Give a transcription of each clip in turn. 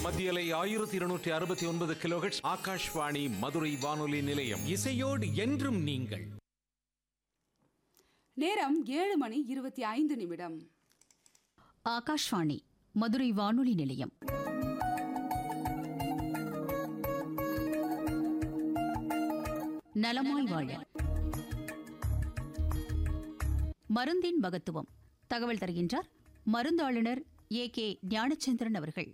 மத்தியலை ஆயிரத்தி இருநூற்றி அறுபத்தி ஒன்பது கிலோஹெட்ஸ் ஆகாஷ்வாணி மதுரை வானொலி நிலையம் இசையோடு என்றும் நீங்கள் நேரம் ஏழு மணி இருபத்தி ஐந்து நிமிடம் ஆகாஷ்வாணி மதுரை வானொலி நிலையம் நலமாய் வாழ மருந்தின் மகத்துவம் தகவல் தருகின்றார் மருந்தாளுநர் ஏ கே ஞானச்சந்திரன் அவர்கள்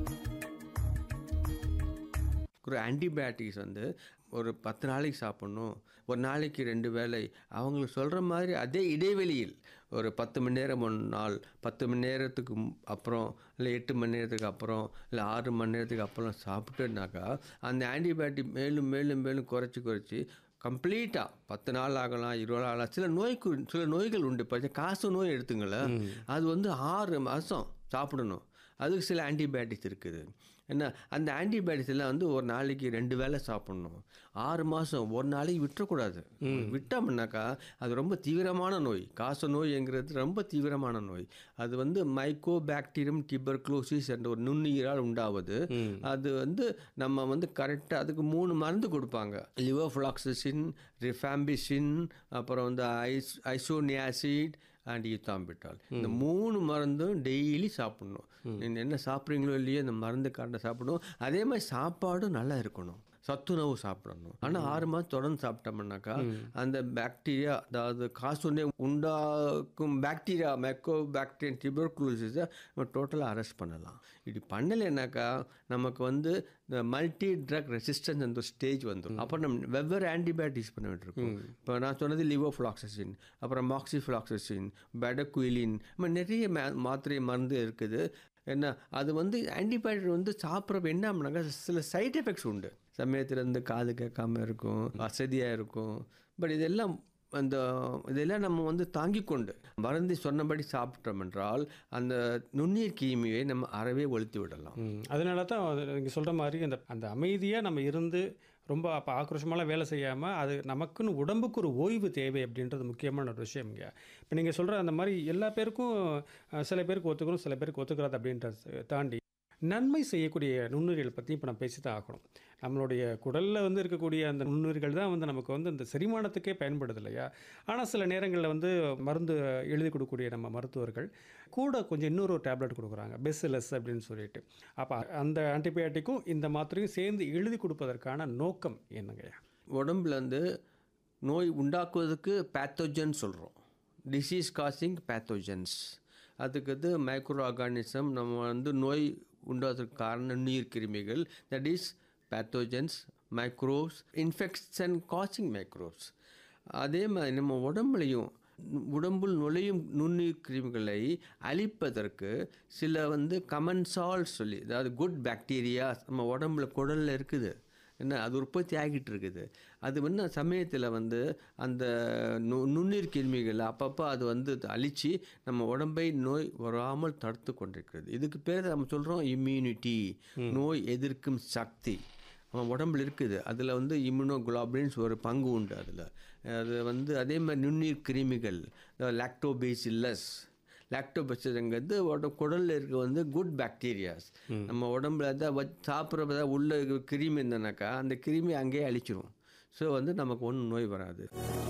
ஒரு ஆன்டிபயாட்டிக்ஸ் வந்து ஒரு பத்து நாளைக்கு சாப்பிட்ணும் ஒரு நாளைக்கு ரெண்டு வேளை அவங்களுக்கு சொல்கிற மாதிரி அதே இடைவெளியில் ஒரு பத்து மணி நேரம் ஒரு நாள் பத்து மணி நேரத்துக்கு ம்- அப்புறம் இல்லை எட்டு மணி நேரத்துக்கு அப்புறம் இல்லை ஆறு மணி நேரத்துக்கு அப்புறம் சாப்பிட்டுனாக்கா அந்த ஆன்டிபயாட்டிக் மேலும் மேலும் மேலும் குறைச்சி குறைச்சி கம்ப்ளீட்டாக பத்து நாள் ஆகலாம் இருபது நாள் ஆகலாம் சில நோய்க்கு சில நோய்கள் உண்டு இப்போ காசு நோய் எடுத்துங்களேன் அது வந்து ஆறு மாதம் சாப்பிடணும் அதுக்கு சில ஆன்டிபயாட்டிக்ஸ் இருக்குது என்ன அந்த ஆன்டிபயாட்டிக்ஸ் எல்லாம் வந்து ஒரு நாளைக்கு ரெண்டு வேளை சாப்பிடணும் ஆறு மாதம் ஒரு நாளைக்கு விட்டுறக்கூடாது விட்டோம்னாக்கா அது ரொம்ப தீவிரமான நோய் காச நோய்ங்கிறது ரொம்ப தீவிரமான நோய் அது வந்து மைக்கோ பாக்டீரியம் டிபர்க்ளோசிஸ் என்ற ஒரு நுண்ணுயிரால் உண்டாவது அது வந்து நம்ம வந்து கரெக்டாக அதுக்கு மூணு மருந்து கொடுப்பாங்க லிவோஃப்ளாக்சிசின் ரிஃபாம்பிசின் அப்புறம் வந்து ஐஸ் ஐசோனியாசிட் அண்ட் யூத்தாம்பிட்டால் இந்த மூணு மருந்தும் டெய்லி சாப்பிடணும் நீங்கள் என்ன சாப்பிட்றீங்களோ இல்லையோ இந்த மருந்து கரெக்டாக சாப்பிடணும் அதே மாதிரி சாப்பாடும் நல்லா இருக்கணும் சத்துணவு சாப்பிடணும் ஆனால் ஆறு மாதம் தொடர்ந்து சாப்பிட்டோம்னாக்கா அந்த பாக்டீரியா அதாவது காசுனே உண்டாக்கும் பாக்டீரியா மெக்கோ பாக்டீரியன் டியூபர்குலோசிஸை நம்ம டோட்டலாக அரெஸ்ட் பண்ணலாம் இப்படி பண்ணலைன்னாக்கா நமக்கு வந்து இந்த மல்டி ட்ரக் ரெசிஸ்டன்ஸ் அந்த ஸ்டேஜ் வந்துடும் அப்புறம் நம்ம வெவ்வேறு ஆன்டிபயோட்டிக்ஸ் பண்ண வேண்டியிருக்கும் இப்போ நான் சொன்னது லிவோஃப்ளாக்சசின் அப்புறம் மாக்சிஃப்ளாக்சசின் பெடகுயிலின் நம்ம நிறைய மா மாத்திரை மருந்து இருக்குது என்ன அது வந்து ஆன்டிபயோட்டிக் வந்து சாப்பிட்றப்ப என்ன பண்ணாங்க சில சைட் எஃபெக்ட்ஸ் உண்டு சமயத்தில் இருந்து காது கேட்காம இருக்கும் வசதியாக இருக்கும் பட் இதெல்லாம் அந்த இதெல்லாம் நம்ம வந்து தாங்கிக் கொண்டு மருந்து சொன்னபடி சாப்பிட்டோம் என்றால் அந்த நுண்ணுயிர் கிருமியை நம்ம அறவே ஒழித்து விடலாம் ம், அதனால தான் நீங்கள் சொல்கிற மாதிரி அந்த அந்த அமைதியாக நம்ம இருந்து ரொம்ப அப்போ ஆக்ரோஷமாலாம் வேலை செய்யாமல் அது நமக்குன்னு உடம்புக்கு ஒரு ஓய்வு தேவை அப்படின்றது முக்கியமான ஒரு விஷயம்ங்க இப்போ நீங்கள் சொல்கிற அந்த மாதிரி எல்லா பேருக்கும் அஹ், சில பேருக்கு ஒத்துக்கணும் சில பேருக்கு ஒத்துக்கிறாது அப்படின்றத தாண்டி நன்மை செய்யக்கூடிய நுண்ணுயிரிகள் பற்றி இப்போ நம்ம பேசி தான் ஆகணும் நம்மளுடைய குடலில் வந்து இருக்கக்கூடிய அந்த நுண்ணுயிர்கள் தான் வந்து நமக்கு வந்து அந்த செரிமானத்துக்கே பயன்படுது இல்லையா ஆனால் சில நேரங்களில் வந்து மருந்து எழுதி கொடுக்கக்கூடிய நம்ம மருத்துவர்கள் கூட கொஞ்சம் இன்னொரு டேப்லெட் கொடுக்குறாங்க பெஸ்லெஸ் அப்படின்னு சொல்லிட்டு அப்போ அந்த ஆன்டிபயோட்டிக்கும் இந்த மாத்திரையும் சேர்ந்து எழுதி கொடுப்பதற்கான நோக்கம் என்னங்கய்யா உடம்புல வந்து நோய் உண்டாக்குவதற்கு பேத்தோஜன் சொல்கிறோம் டிசீஸ் காசிங் பேத்தோஜன்ஸ் அதுக்கு வந்து மைக்ரோ ஆர்கானிசம் நம்ம வந்து நோய் உண்டாவதற்கு காரணம் நீர் கிருமிகள் that is pathogens microbes infection causing microbes அதே மாதிரி நம்ம உடம்புலையும் உடம்புள் நுழையும் நுண்ணுயிர் கிருமிகளை அழிப்பதற்கு சில வந்து கமன்சால் சொல்லி அதாவது குட் பாக்டீரியா நம்ம உடம்புல குடலில் இருக்குது என்ன அது உற்பத்தி ஆகிட்டு இருக்குது அது வந்து சமயத்தில் வந்து அந்த நு நுண்ணுயிர் கிருமிகள் அப்பப்போ அது வந்து அழித்து நம்ம உடம்பை நோய் வராமல் தடுத்து கொண்டிருக்கிறது இதுக்கு பேர் நம்ம சொல்கிறோம் இம்யூனிட்டி நோய் எதிர்க்கும் சக்தி நம்ம உடம்புல இருக்குது அதில் வந்து இம்யூனோகுளாபின்ஸ் ஒரு பங்கு உண்டு அதில் அது வந்து அதே மாதிரி நுண்ணுயிர் கிருமிகள் லாக்டோபேசில்லஸ் லாக்டோபெசிங்கிறது உட குடலில் இருக்க வந்து குட் பாக்டீரியாஸ் நம்ம உடம்புல தான் வச் சாப்பிட்றப்ப உள்ள இருக்கிற கிருமி இருந்தனாக்கா அந்த கிருமி அங்கேயே அழிச்சிரும் ஸோ வந்து நமக்கு ஒன்றும் நோய் வராது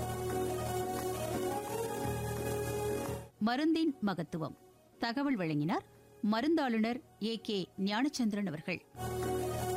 மருந்தின் மகத்துவம் தகவல் வழங்கினார் மருந்தாளுநர் ஏ கே ஞானச்சந்திரன் அவர்கள்